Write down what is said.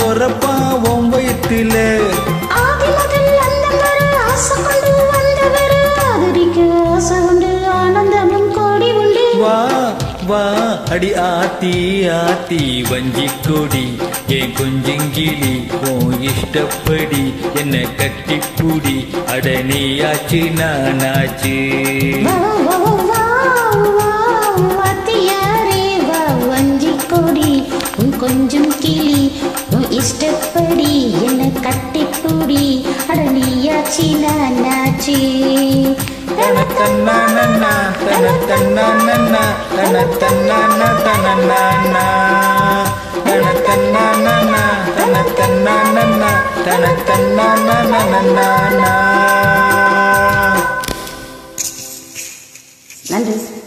பொறப்பான் உன் வயிற்றுல ஆதி முதல் அந்தம் வரை ஆசை கொண்டு வந்தவர் ஆதரிக்க ஆசை உண்டு ஆனந்தமும் கோடி உண்டு வா வா அடி ஆத்தி ஆத்தி வஞ்சி கொடி என் கொஞ்சங்கிளி உன் இஷ்டப்படி என்ன கட்டிப்புடி அட நீயாச்சு நானாச்சு வா வா வா வா வாத்தியாரே வா வஞ்சி கொடி உன் கொஞ்சம் கிளி உன் இஷ்டப்படி என்ன கட்டிப்புடி அடனியாச்சி நானாச்சி தன தன்னா தன தன்னா தன தன்னா தன தன தன்னா தன தன்னா தன தன்னா நன்றி